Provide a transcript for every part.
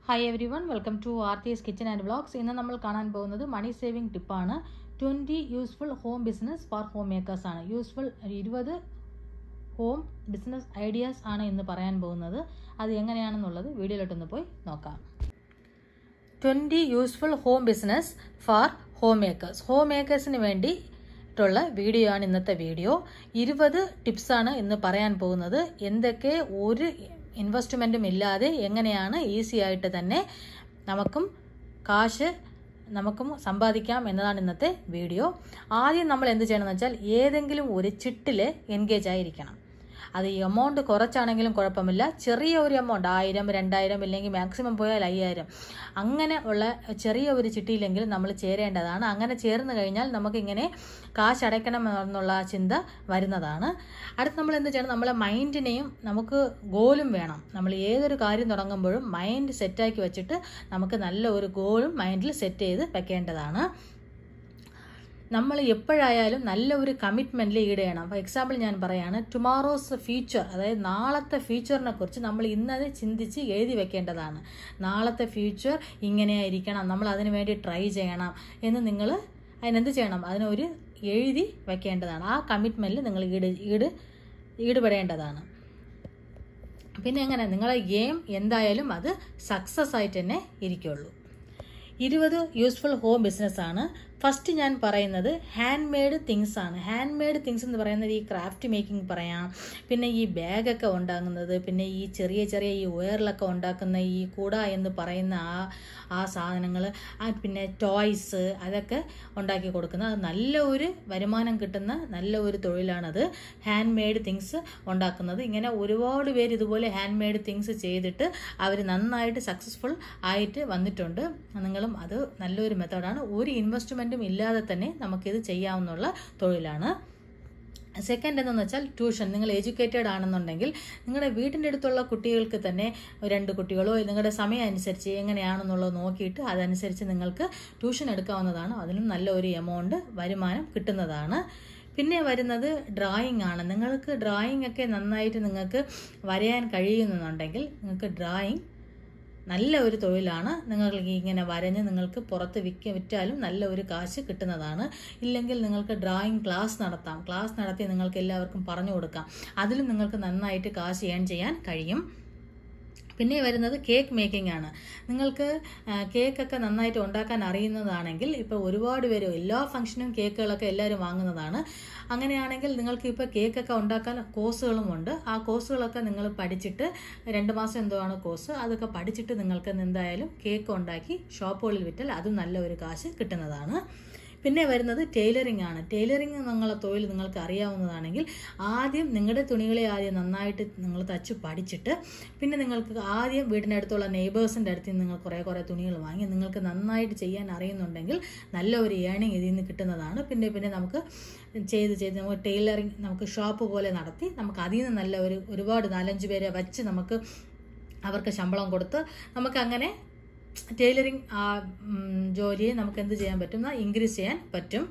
hi everyone welcome to R T S kitchen and vlogs ഇന്ന് നമ്മൾ കാണാൻ പോകുന്നത് മണി സേവിംഗ് ടിപ്പാണ് twenty useful home business for home makers ആണ് useful ഇരുപത് ഹോം ബിസിനസ് ഐഡിയാസ് ആണ് ഇന്ന് പറയാൻ പോകുന്നത് അത് എങ്ങനെയാണെന്നുള്ളത് വീഡിയോയിലോട്ടൊന്ന് പോയി നോക്കാം twenty useful home business for home makers home മേക്കേഴ്സിന് വേണ്ടി ട്ടുള്ള വീഡിയോ ആണ് ഇന്നത്തെ വീഡിയോ ഇരുപത് ടിപ്സാണ് ഇന്ന് പറയാൻ പോകുന്നത് എന്തൊക്കെ ഒരു ഇൻവെസ്റ്റ്മെൻറ്റും ഇല്ലാതെ എങ്ങനെയാണ് ഈസി ആയിട്ട് തന്നെ നമുക്കും കാശ് നമുക്കും സമ്പാദിക്കാം എന്നതാണ് ഇന്നത്തെ വീഡിയോ ആദ്യം നമ്മൾ എന്ത് ചെയ്യണമെന്ന് വെച്ചാൽ ഏതെങ്കിലും ഒരു ചിട്ടിൽ എൻഗേജ് ആയിരിക്കണം അത് ഈ എമൗണ്ട് കുറച്ചാണെങ്കിലും കുഴപ്പമില്ല ചെറിയ ഒരു എമൗണ്ട് ആയിരം രണ്ടായിരം ഇല്ലെങ്കിൽ മാക്സിമം പോയാൽ അയ്യായിരം അങ്ങനെ ഉള്ള ചെറിയ ഒരു ചിട്ടിയിലെങ്കിലും നമ്മൾ ചേരേണ്ടതാണ് അങ്ങനെ ചേർന്ന് കഴിഞ്ഞാൽ നമുക്കിങ്ങനെ കാശ് അടയ്ക്കണം എന്നുള്ള ചിന്ത വരുന്നതാണ് അടുത്ത് നമ്മൾ എന്ത് ചെയ്യണം നമ്മളെ മൈൻഡിനെയും നമുക്ക് ഗോലും വേണം നമ്മൾ ഏതൊരു കാര്യം തുടങ്ങുമ്പോഴും മൈൻഡ് സെറ്റാക്കി വെച്ചിട്ട് നമുക്ക് നല്ല ഒരു ഗോളും മൈൻഡിൽ സെറ്റ് ചെയ്ത് വെക്കേണ്ടതാണ് നമ്മൾ എപ്പോഴായാലും നല്ല ഒരു കമ്മിറ്റ്മെൻറ്റിൽ ഈടുകയാണ് ഫോർ എക്സാമ്പിൾ ഞാൻ പറയാണ് ടുമാറോസ് ഫ്യൂച്ചർ അതായത് നാളത്തെ ഫ്യൂച്ചറിനെ കുറിച്ച് നമ്മൾ ഇന്നത് ചിന്തിച്ച് എഴുതി വെക്കേണ്ടതാണ് നാളത്തെ ഫ്യൂച്ചർ ഇങ്ങനെയായിരിക്കണം നമ്മൾ അതിനു വേണ്ടി ട്രൈ ചെയ്യണം എന്ന് നിങ്ങൾ അതിനെന്ത് ചെയ്യണം അതിനൊരു എഴുതി വെക്കേണ്ടതാണ് ആ കമ്മിറ്റ്മെൻറ്റിൽ നിങ്ങൾ ഈട് ഈട് ഈടുപെടേണ്ടതാണ് പിന്നെ എങ്ങനെ നിങ്ങളെ ഗെയിം എന്തായാലും അത് സക്സസ് ആയിട്ട് തന്നെ ഇരിക്കുള്ളൂ ഇരുപത് യൂസ്ഫുൾ ഹോം ബിസിനസ് ആണ് ഫസ്റ്റ് ഞാൻ പറയുന്നത് ഹാൻഡ് മെയ്ഡ് തിങ്സ് ആണ് ഹാൻഡ് മെയ്ഡ് തിങ്സ് എന്ന് പറയുന്നത് ഈ ക്രാഫ്റ്റ് മേക്കിംഗ് പറയാം പിന്നെ ഈ ബാഗൊക്കെ ഉണ്ടാകുന്നത് പിന്നെ ഈ ചെറിയ ചെറിയ ഈ വെയറിലൊക്കെ ഉണ്ടാക്കുന്ന ഈ കൂട എന്ന് പറയുന്ന ആ ആ സാധനങ്ങൾ പിന്നെ ടോയ്സ് അതൊക്കെ ഉണ്ടാക്കി കൊടുക്കുന്നത് അത് നല്ല ഒരു വരുമാനം കിട്ടുന്ന നല്ല ഒരു തൊഴിലാണത് ഹാൻഡ് മെയ്ഡ് തിങ്സ് ഉണ്ടാക്കുന്നത് ഇങ്ങനെ ഒരുപാട് പേര് ഇതുപോലെ ഹാൻഡ് മെയ്ഡ് തിങ്സ് ചെയ്തിട്ട് അവർ നന്നായിട്ട് സക്സസ്ഫുൾ ആയിട്ട് വന്നിട്ടുണ്ട് നിങ്ങളും അത് നല്ലൊരു മെത്തേഡാണ് ഒരു ഇൻവെസ്റ്റ്മെൻറ്റും ഇല്ലാതെ തന്നെ നമുക്കിത് ചെയ്യാവുന്ന തൊഴിലാണ് സെക്കൻഡ് എന്തെന്ന് വെച്ചാൽ ട്യൂഷൻ നിങ്ങൾ എഡ്യൂക്കേറ്റഡ് ആണെന്നുണ്ടെങ്കിൽ നിങ്ങളുടെ വീടിൻ്റെ അടുത്തുള്ള കുട്ടികൾക്ക് തന്നെ രണ്ട് കുട്ടികളോ നിങ്ങളുടെ സമയം അനുസരിച്ച് എങ്ങനെയാണെന്നുള്ളത് നോക്കിയിട്ട് അതനുസരിച്ച് നിങ്ങൾക്ക് ട്യൂഷൻ എടുക്കാവുന്നതാണ് അതിനും നല്ല ഒരു എമൗണ്ട് വരുമാനം കിട്ടുന്നതാണ് പിന്നെ വരുന്നത് ഡ്രോയിങ് ആണ് നിങ്ങൾക്ക് ഡ്രോയിങ് ഒക്കെ നന്നായിട്ട് നിങ്ങൾക്ക് വരയാൻ കഴിയുന്നുണ്ടെങ്കിൽ നിങ്ങൾക്ക് ഡ്രോയിങ് നല്ല ഒരു തൊഴിലാണ് നിങ്ങൾക്ക് ഇങ്ങനെ വരഞ്ഞ് നിങ്ങൾക്ക് പുറത്ത് വിൽക്ക വിറ്റാലും നല്ല ഒരു കാശ് കിട്ടുന്നതാണ് ഇല്ലെങ്കിൽ നിങ്ങൾക്ക് ഡ്രോയിങ് ക്ലാസ് നടത്താം ക്ലാസ് നടത്തി നിങ്ങൾക്ക് എല്ലാവർക്കും പറഞ്ഞു കൊടുക്കാം അതിലും നിങ്ങൾക്ക് നന്നായിട്ട് കാശ് ഏൺ ചെയ്യാൻ കഴിയും പിന്നെ വരുന്നത് കേക്ക് മേക്കിംഗ് ആണ് നിങ്ങൾക്ക് കേക്കൊക്കെ നന്നായിട്ട് ഉണ്ടാക്കാൻ അറിയുന്നതാണെങ്കിൽ ഇപ്പോൾ ഒരുപാട് പേര് എല്ലാ ഫംഗ്ഷനും കേക്കുകളൊക്കെ എല്ലാവരും വാങ്ങുന്നതാണ് അങ്ങനെയാണെങ്കിൽ നിങ്ങൾക്ക് ഇപ്പോൾ കേക്കൊക്കെ ഉണ്ടാക്കാൻ കോഴ്സുകളും ഉണ്ട് ആ കോഴ്സുകളൊക്കെ നിങ്ങൾ പഠിച്ചിട്ട് രണ്ട് മാസം എന്തോ ആണ് കോഴ്സ് അതൊക്കെ പഠിച്ചിട്ട് നിങ്ങൾക്ക് എന്തായാലും കേക്ക് ഉണ്ടാക്കി ഷോപ്പുകളിൽ വിറ്റാൽ അതും നല്ല ഒരു കാശ് കിട്ടുന്നതാണ് പിന്നെ വരുന്നത് ടൈലറിംഗ് ആണ് ടൈലറിംഗ് എന്നുള്ള തൊഴിൽ നിങ്ങൾക്ക് അറിയാവുന്നതാണെങ്കിൽ ആദ്യം നിങ്ങളുടെ തുണികളെ ആദ്യം നന്നായിട്ട് നിങ്ങൾ തച്ച് പഠിച്ചിട്ട് പിന്നെ നിങ്ങൾക്ക് ആദ്യം വീടിനടുത്തുള്ള നെയ്ബേഴ്സിൻ്റെ അടുത്ത് നിങ്ങൾ കുറേ കുറേ തുണികൾ വാങ്ങി നിങ്ങൾക്ക് നന്നായിട്ട് ചെയ്യാൻ അറിയുന്നുണ്ടെങ്കിൽ നല്ല ഒരു ഏണിങ് ഇതിൽ നിന്ന് കിട്ടുന്നതാണ് പിന്നെ പിന്നെ നമുക്ക് ചെയ്ത് ചെയ്ത് നമുക്ക് ടൈലറിങ് നമുക്ക് ഷോപ്പ് പോലെ നടത്തി നമുക്ക് അതിൽ നിന്ന് നല്ല ഒരു ഒരുപാട് നാലഞ്ച് പേരെ വച്ച് നമുക്ക് അവർക്ക് ശമ്പളം കൊടുത്ത് നമുക്ക് അങ്ങനെ ടൈലറിങ് ആ ജോലിയെ നമുക്ക് എന്ത് ചെയ്യാൻ പറ്റും ഇൻക്രീസ് ചെയ്യാൻ പറ്റും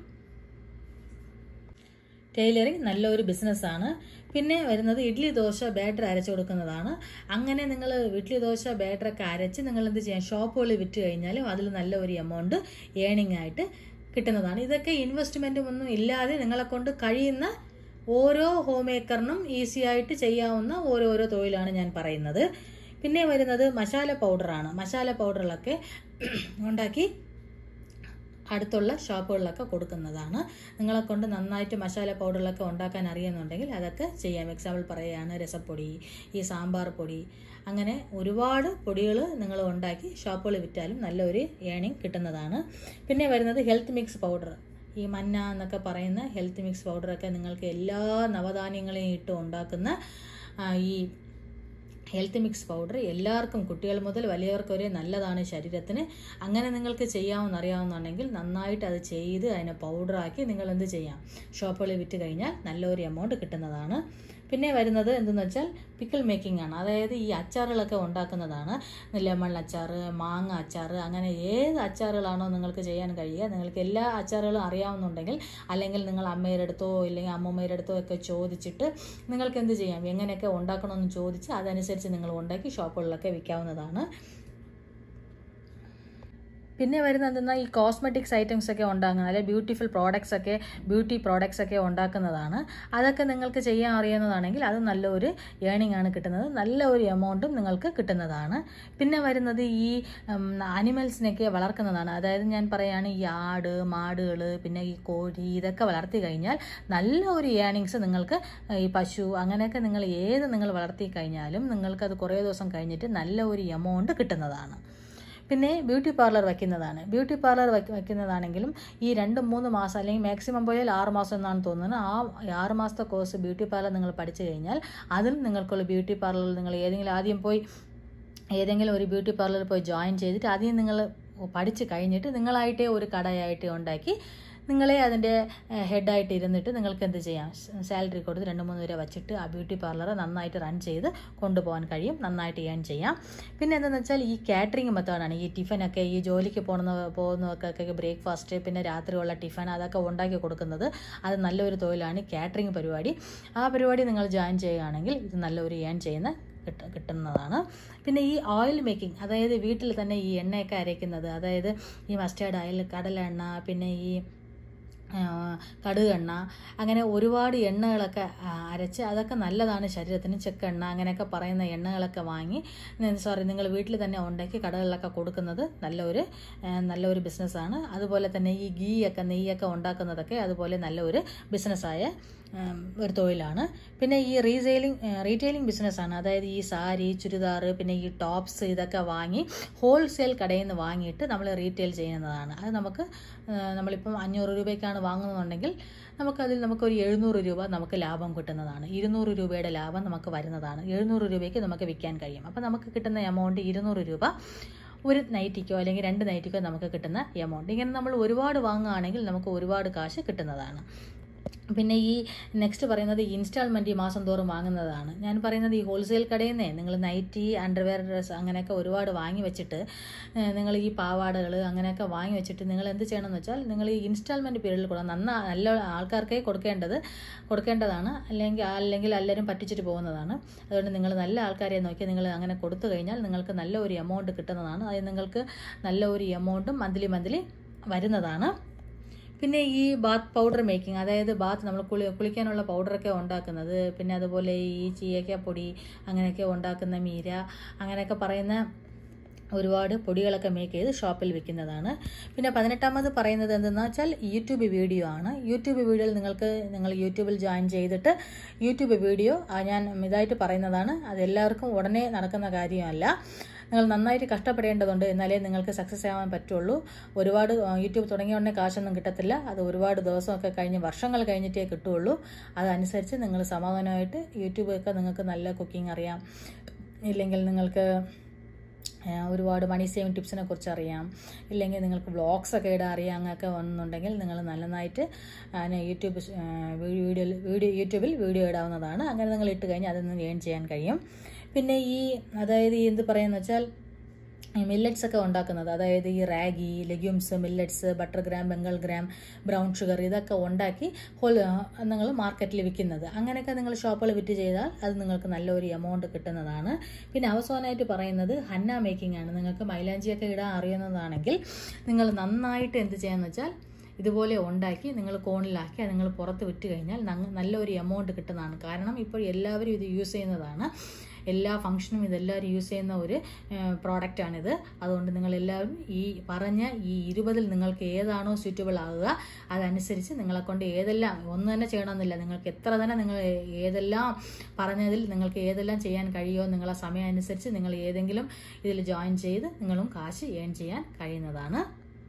ടൈലറിങ് നല്ലൊരു ബിസിനസ്സാണ് പിന്നെ വരുന്നത് ഇഡ്ഡലി ദോശ ബാറ്റർ അരച്ചു കൊടുക്കുന്നതാണ് അങ്ങനെ നിങ്ങൾ ഇഡ്ഡലി ദോശ ബാറ്ററൊക്കെ അരച്ച് നിങ്ങൾ എന്ത് ചെയ്യാം ഷോപ്പുകളിൽ വിറ്റ് കഴിഞ്ഞാലും അതിൽ നല്ല ഒരു എമൗണ്ട് ഏണിംഗ് ആയിട്ട് കിട്ടുന്നതാണ് ഇതൊക്കെ ഇൻവെസ്റ്റ്മെൻറ്റും ഒന്നും ഇല്ലാതെ നിങ്ങളെ കൊണ്ട് കഴിയുന്ന ഓരോ ഹോം മേക്കറിനും ഈസി ആയിട്ട് ചെയ്യാവുന്ന ഓരോരോ തൊഴിലാണ് ഞാൻ പറയുന്നത് പിന്നെ വരുന്നത് മസാല പൗഡറാണ് മസാല പൗഡറിലൊക്കെ ഉണ്ടാക്കി അടുത്തുള്ള ഷോപ്പുകളിലൊക്കെ കൊടുക്കുന്നതാണ് നിങ്ങളെ കൊണ്ട് നന്നായിട്ട് മസാല പൗഡറിലൊക്കെ ഉണ്ടാക്കാൻ അറിയുന്നുണ്ടെങ്കിൽ അതൊക്കെ ചെയ്യാം എക്സാമ്പിൾ പറയുകയാണ് രസപ്പൊടി ഈ സാമ്പാർ പൊടി അങ്ങനെ ഒരുപാട് പൊടികൾ നിങ്ങൾ ഉണ്ടാക്കി ഷോപ്പുകളിൽ വിറ്റാലും നല്ലൊരു ഏണിങ് കിട്ടുന്നതാണ് പിന്നെ വരുന്നത് ഹെൽത്ത് മിക്സ് പൗഡർ ഈ മന്ന എന്നൊക്കെ പറയുന്ന ഹെൽത്ത് മിക്സ് പൗഡറൊക്കെ നിങ്ങൾക്ക് എല്ലാ നവധാന്യങ്ങളെയും ഇട്ട് ഉണ്ടാക്കുന്ന ഈ ഹെൽത്ത് മിക്സ് പൗഡർ എല്ലാവർക്കും കുട്ടികൾ മുതൽ വലിയവർക്ക് വരെ നല്ലതാണ് ശരീരത്തിന് അങ്ങനെ നിങ്ങൾക്ക് ചെയ്യാമെന്ന് അറിയാവുന്നുണ്ടെങ്കിൽ നന്നായിട്ട് അത് ചെയ്ത് അതിനെ പൗഡറാക്കി നിങ്ങൾ എന്ത് ചെയ്യാം ഷോപ്പുകളിൽ വിറ്റ് കഴിഞ്ഞാൽ നല്ലൊരു എമൗണ്ട് കിട്ടുന്നതാണ് പിന്നെ വരുന്നത് എന്തെന്ന് വെച്ചാൽ പിക്കിൾ മേക്കിംഗ് ആണ് അതായത് ഈ അച്ചാറുകളൊക്കെ ഉണ്ടാക്കുന്നതാണ് ലെമൺ അച്ചാർ മാങ്ങ അച്ചാർ അങ്ങനെ ഏത് അച്ചാറുകളാണോ നിങ്ങൾക്ക് ചെയ്യാൻ കഴിയുക നിങ്ങൾക്ക് എല്ലാ അച്ചാറുകളും അറിയാവുന്നുണ്ടെങ്കിൽ അല്ലെങ്കിൽ നിങ്ങൾ അമ്മയുടെ അടുത്തോ ഇല്ലെങ്കിൽ അമ്മമ്മയുടെ അടുത്തോ ഒക്കെ ചോദിച്ചിട്ട് നിങ്ങൾക്ക് എന്ത് ചെയ്യാം എങ്ങനെയൊക്കെ ഉണ്ടാക്കണമെന്ന് ചോദിച്ച് അതനുസരിച്ച് നിങ്ങൾ ഉണ്ടാക്കി ഷോപ്പുകളിലൊക്കെ വിൽക്കാവുന്നതാണ് പിന്നെ വരുന്നത് എന്തെന്നാൽ ഈ കോസ്മെറ്റിക്സ് ഐറ്റംസ് ഒക്കെ ഉണ്ടാക്കുന്നത് അല്ലെങ്കിൽ ബ്യൂട്ടിഫുൾ പ്രോഡക്ട്സ് ഒക്കെ ബ്യൂട്ടി പ്രോഡക്ട്സ് ഒക്കെ ഉണ്ടാക്കുന്നതാണ് അതൊക്കെ നിങ്ങൾക്ക് ചെയ്യാൻ അറിയുന്നതാണെങ്കിൽ അത് നല്ലൊരു ഏണിംഗ് ആണ് കിട്ടുന്നത് നല്ല ഒരു എമൗണ്ടും നിങ്ങൾക്ക് കിട്ടുന്നതാണ് പിന്നെ വരുന്നത് ഈ അനിമൽസിനെയൊക്കെ വളർക്കുന്നതാണ് അതായത് ഞാൻ പറയുകയാണ് ഈ ആട് മാടുകൾ പിന്നെ ഈ കോഴി ഇതൊക്കെ വളർത്തി കഴിഞ്ഞാൽ നല്ല ഒരു ഏണിങ്സ് നിങ്ങൾക്ക് ഈ പശു അങ്ങനെയൊക്കെ നിങ്ങൾ ഏത് നിങ്ങൾ വളർത്തി കഴിഞ്ഞാലും നിങ്ങൾക്കത് കുറേ ദിവസം കഴിഞ്ഞിട്ട് നല്ല ഒരു എമൗണ്ട് കിട്ടുന്നതാണ് പിന്നെ ബ്യൂട്ടി പാർലർ വയ്ക്കുന്നതാണ് ബ്യൂട്ടി പാർലർ വയ്ക്കുന്നതാണെങ്കിലും ഈ രണ്ട് മൂന്ന് മാസം അല്ലെങ്കിൽ മാക്സിമം പോയാൽ ആറ് മാസം എന്നാണ് തോന്നുന്നത് ആ ആറ് മാസത്തെ കോഴ്സ് ബ്യൂട്ടി പാർലർ നിങ്ങൾ പഠിച്ചു കഴിഞ്ഞാൽ അതിൽ നിങ്ങൾക്കുള്ള ബ്യൂട്ടി പാർലറിൽ നിങ്ങൾ ഏതെങ്കിലും ആദ്യം പോയി ഏതെങ്കിലും ഒരു ബ്യൂട്ടി പാർലറിൽ പോയി ജോയിൻ ചെയ്തിട്ട് ആദ്യം നിങ്ങൾ പഠിച്ച് കഴിഞ്ഞിട്ട് നിങ്ങളായിട്ടേ ഒരു കടയായിട്ട് ഉണ്ടാക്കി നിങ്ങളെ അതിൻ്റെ ഹെഡായിട്ട് ഇരുന്നിട്ട് നിങ്ങൾക്ക് എന്ത് ചെയ്യാം സാലറി കൊടുത്ത് രണ്ട് മൂന്ന് രൂപ വെച്ചിട്ട് ആ ബ്യൂട്ടി പാർലർ നന്നായിട്ട് റൺ ചെയ്ത് കൊണ്ടുപോകാൻ കഴിയും നന്നായിട്ട് ഏൺ ചെയ്യാം പിന്നെ എന്താണെന്ന് വെച്ചാൽ ഈ കാറ്ററിംഗ് മെത്തേഡാണ് ഈ ടിഫിനൊക്കെ ഈ ജോലിക്ക് പോകുന്ന പോകുന്നവർക്കൊക്കെ ബ്രേക്ക്ഫാസ്റ്റ് പിന്നെ രാത്രിയുള്ള ടിഫിൻ അതൊക്കെ ഉണ്ടാക്കി കൊടുക്കുന്നത് അത് നല്ലൊരു തൊഴിലാണ് കാറ്ററിംഗ് പരിപാടി ആ പരിപാടി നിങ്ങൾ ജോയിൻ ചെയ്യുകയാണെങ്കിൽ ഇത് നല്ലൊരു ഏൺ ചെയ്യുന്ന കിട്ട കിട്ടുന്നതാണ് പിന്നെ ഈ ഓയിൽ മേക്കിംഗ് അതായത് വീട്ടിൽ തന്നെ ഈ എണ്ണയൊക്കെ അരയ്ക്കുന്നത് അതായത് ഈ മസ്റ്റേർഡ് ഓയിൽ കടല എണ്ണ പിന്നെ ഈ കടുക് എണ്ണ അങ്ങനെ ഒരുപാട് എണ്ണകളൊക്കെ അരച്ച് അതൊക്കെ നല്ലതാണ് ശരീരത്തിന് ചെക്കെണ്ണ അങ്ങനെയൊക്കെ പറയുന്ന എണ്ണകളൊക്കെ വാങ്ങി സോറി നിങ്ങൾ വീട്ടിൽ തന്നെ ഉണ്ടാക്കി കടകളിലൊക്കെ കൊടുക്കുന്നത് നല്ലൊരു നല്ലൊരു ബിസിനസ്സാണ് അതുപോലെ തന്നെ ഈ ഗീ ഒക്കെ നെയ്യൊക്കെ ഉണ്ടാക്കുന്നതൊക്കെ അതുപോലെ നല്ലൊരു ബിസിനസ്സായ ഒരു തൊഴിലാണ് പിന്നെ ഈ റീസെയിലിംഗ് റീറ്റെയിലിംഗ് ബിസിനസ്സാണ് അതായത് ഈ സാരി ചുരിദാർ പിന്നെ ഈ ടോപ്സ് ഇതൊക്കെ വാങ്ങി ഹോൾസെയിൽ കടയിൽ നിന്ന് വാങ്ങിയിട്ട് നമ്മൾ റീറ്റെയിൽ ചെയ്യുന്നതാണ് അത് നമുക്ക് നമ്മളിപ്പം അഞ്ഞൂറ് രൂപയ്ക്കാണ് വാങ്ങുന്നുണ്ടെങ്കിൽ നമുക്കതിൽ നമുക്കൊരു എഴുന്നൂറ് രൂപ നമുക്ക് ലാഭം കിട്ടുന്നതാണ് ഇരുന്നൂറ് രൂപയുടെ ലാഭം നമുക്ക് വരുന്നതാണ് എഴുന്നൂറ് രൂപയ്ക്ക് നമുക്ക് വിൽക്കാൻ കഴിയും അപ്പോൾ നമുക്ക് കിട്ടുന്ന എമൗണ്ട് ഇരുന്നൂറ് രൂപ ഒരു നൈറ്റിക്കോ അല്ലെങ്കിൽ രണ്ട് നൈറ്റിക്കോ നമുക്ക് കിട്ടുന്ന എമൗണ്ട് ഇങ്ങനെ നമ്മൾ ഒരുപാട് വാങ്ങുകയാണെങ്കിൽ നമുക്ക് ഒരുപാട് കാശ് കിട്ടുന്നതാണ് പിന്നെ ഈ നെക്സ്റ്റ് പറയുന്നത് ഇൻസ്റ്റാൾമെൻറ്റ് ഈ മാസം തോറും വാങ്ങുന്നതാണ് ഞാൻ പറയുന്നത് ഈ ഹോൾസെയിൽ കടയിൽ നിന്നേ നിങ്ങൾ നൈറ്റി അണ്ടർവെയർ ഡ്രസ് അങ്ങനെയൊക്കെ ഒരുപാട് വാങ്ങി വെച്ചിട്ട് നിങ്ങൾ ഈ പാവാടകൾ അങ്ങനെയൊക്കെ വാങ്ങി വെച്ചിട്ട് നിങ്ങൾ എന്ത് ചെയ്യണമെന്ന് വെച്ചാൽ നിങ്ങൾ ഈ ഇൻസ്റ്റാൾമെൻറ്റ് പീരീഡിൽ കൊടുക്കണം നന്നാ നല്ല ആൾക്കാർക്കേ കൊടുക്കേണ്ടത് കൊടുക്കേണ്ടതാണ് അല്ലെങ്കിൽ അല്ലെങ്കിൽ എല്ലാവരും പറ്റിച്ചിട്ട് പോകുന്നതാണ് അതുകൊണ്ട് നിങ്ങൾ നല്ല ആൾക്കാരെ നോക്കി നിങ്ങൾ അങ്ങനെ കൊടുത്തു കഴിഞ്ഞാൽ നിങ്ങൾക്ക് നല്ല ഒരു എമൗണ്ട് കിട്ടുന്നതാണ് അത് നിങ്ങൾക്ക് നല്ല ഒരു എമൗണ്ടും മന്ത്ലി മന്ത്ലി വരുന്നതാണ് പിന്നെ ഈ ബാത്ത് പൗഡർ മേക്കിംഗ് അതായത് ബാത്ത് നമ്മൾ കുളി കുളിക്കാനുള്ള പൗഡറൊക്കെ ഉണ്ടാക്കുന്നത് പിന്നെ അതുപോലെ ഈ ചീയക്ക പൊടി അങ്ങനെയൊക്കെ ഉണ്ടാക്കുന്ന മീര അങ്ങനെയൊക്കെ പറയുന്ന ഒരുപാട് പൊടികളൊക്കെ മേക്ക് ചെയ്ത് ഷോപ്പിൽ വിൽക്കുന്നതാണ് പിന്നെ പതിനെട്ടാമത് പറയുന്നത് എന്തെന്ന് വെച്ചാൽ യൂട്യൂബ് വീഡിയോ ആണ് യൂട്യൂബ് വീഡിയോയിൽ നിങ്ങൾക്ക് നിങ്ങൾ യൂട്യൂബിൽ ജോയിൻ ചെയ്തിട്ട് യൂട്യൂബ് വീഡിയോ ഞാൻ ഇതായിട്ട് പറയുന്നതാണ് അത് എല്ലാവർക്കും ഉടനെ നടക്കുന്ന കാര്യമല്ല നിങ്ങൾ നന്നായിട്ട് കഷ്ടപ്പെടേണ്ടതുണ്ട് എന്നാലേ നിങ്ങൾക്ക് സക്സസ് ആവാൻ പറ്റുള്ളൂ ഒരുപാട് യൂട്യൂബ് തുടങ്ങിയ ഉടനെ കാശൊന്നും കിട്ടത്തില്ല അത് ഒരുപാട് ദിവസമൊക്കെ കഴിഞ്ഞ് വർഷങ്ങൾ കഴിഞ്ഞിട്ടേ കിട്ടുള്ളൂ അതനുസരിച്ച് നിങ്ങൾ സമാധാനമായിട്ട് യൂട്യൂബൊക്കെ നിങ്ങൾക്ക് നല്ല കുക്കിംഗ് അറിയാം ഇല്ലെങ്കിൽ നിങ്ങൾക്ക് ഒരുപാട് മണി സേവിങ് ടിപ്സിനെ കുറിച്ച് അറിയാം ഇല്ലെങ്കിൽ നിങ്ങൾക്ക് വ്ളോഗ്സ് ഒക്കെ ഇടാൻ അറിയാം അങ്ങനെയൊക്കെ വന്നുണ്ടെങ്കിൽ നിങ്ങൾ നല്ലതായിട്ട് യൂട്യൂബ് വീഡിയോ വീഡിയോ യൂട്യൂബിൽ വീഡിയോ ഇടാവുന്നതാണ് അങ്ങനെ നിങ്ങൾ ഇട്ട് കഴിഞ്ഞാൽ അതിൽ നിന്ന് ഏൺ ചെയ്യാൻ കഴിയും പിന്നെ ഈ അതായത് ഈ എന്ത് പറയുന്നത് വെച്ചാൽ മില്ലറ്റ്സ് ഒക്കെ ഉണ്ടാക്കുന്നത് അതായത് ഈ ragi legumes millets butter gram Bengal gram brown sugar ഇതൊക്കെ ഉണ്ടാക്കി ഹോൾ നിങ്ങൾ മാർക്കറ്റിൽ വിൽക്കുന്നത് അങ്ങനെയൊക്കെ നിങ്ങൾ ഷോപ്പുകൾ വിറ്റ് ചെയ്താൽ അത് നിങ്ങൾക്ക് നല്ലൊരു എമൗണ്ട് കിട്ടുന്നതാണ് പിന്നെ അവസാനമായിട്ട് പറയുന്നത് ഹന്ന മേക്കിംഗ് ആണ് നിങ്ങൾക്ക് മൈലാഞ്ചിയൊക്കെ ഇടാൻ അറിയുന്നതാണെങ്കിൽ നിങ്ങൾ നന്നായിട്ട് എന്ത് ചെയ്യാന്ന് വെച്ചാൽ ഇതുപോലെ ഉണ്ടാക്കി നിങ്ങൾ കോണിലാക്കി അത് നിങ്ങൾ പുറത്ത് വിറ്റ് കഴിഞ്ഞാൽ നല്ലൊരു എമൗണ്ട് കിട്ടുന്നതാണ് കാരണം ഇപ്പോൾ എല്ലാവരും ഇത് യൂസ് ചെയ്യുന്നതാണ് എല്ലാ ഫംഗ്ഷനും ഇതെല്ലാവരും യൂസ് ചെയ്യുന്ന ഒരു പ്രോഡക്റ്റാണിത് അതുകൊണ്ട് നിങ്ങൾ എല്ലാവരും ഈ പറഞ്ഞ ഈ ഇരുപതിൽ നിങ്ങൾക്ക് ഏതാണോ സ്യൂറ്റബിൾ ആകുക അതനുസരിച്ച് നിങ്ങളെ കൊണ്ട് ഏതെല്ലാം ഒന്ന് തന്നെ ചെയ്യണമെന്നില്ല നിങ്ങൾക്ക് എത്ര തന്നെ നിങ്ങൾ ഏതെല്ലാം പറഞ്ഞതിൽ നിങ്ങൾക്ക് ഏതെല്ലാം ചെയ്യാൻ കഴിയുമോ നിങ്ങളെ സമയം അനുസരിച്ച് നിങ്ങൾ ഏതെങ്കിലും ഇതിൽ ജോയിൻ ചെയ്ത് നിങ്ങളും കാശ് ഏൺ ചെയ്യാൻ കഴിയുന്നതാണ്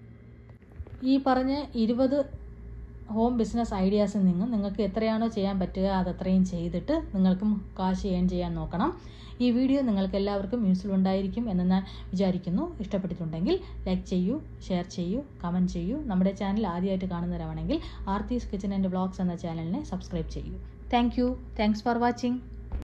ഈ പറഞ്ഞ ഇരുപത് ഹോം ബിസിനസ് ഐഡിയാസിൽ നിന്നും നിങ്ങൾക്ക് എത്രയാണോ ചെയ്യാൻ പറ്റുക അതത്രയും ചെയ്തിട്ട് നിങ്ങൾക്കും കാശ് ഏൺ ചെയ്യാൻ നോക്കണം ഈ വീഡിയോ നിങ്ങൾക്ക് എല്ലാവർക്കും യൂസ്ഫുൾ ഉണ്ടായിരിക്കും എന്ന് ഞാൻ വിചാരിക്കുന്നു ഇഷ്ടപ്പെട്ടിട്ടുണ്ടെങ്കിൽ ലൈക്ക് ചെയ്യൂ ഷെയർ ചെയ്യൂ കമൻറ്റ് ചെയ്യൂ നമ്മുടെ ചാനൽ ആദ്യമായിട്ട് കാണുന്നവരാണെങ്കിൽ ആർത്തീസ് കിച്ചൻ ആൻഡ് വ്ളോഗ്സ് എന്ന ചാനലിനെ സബ്സ്ക്രൈബ് ചെയ്യൂ thank you thanks for watching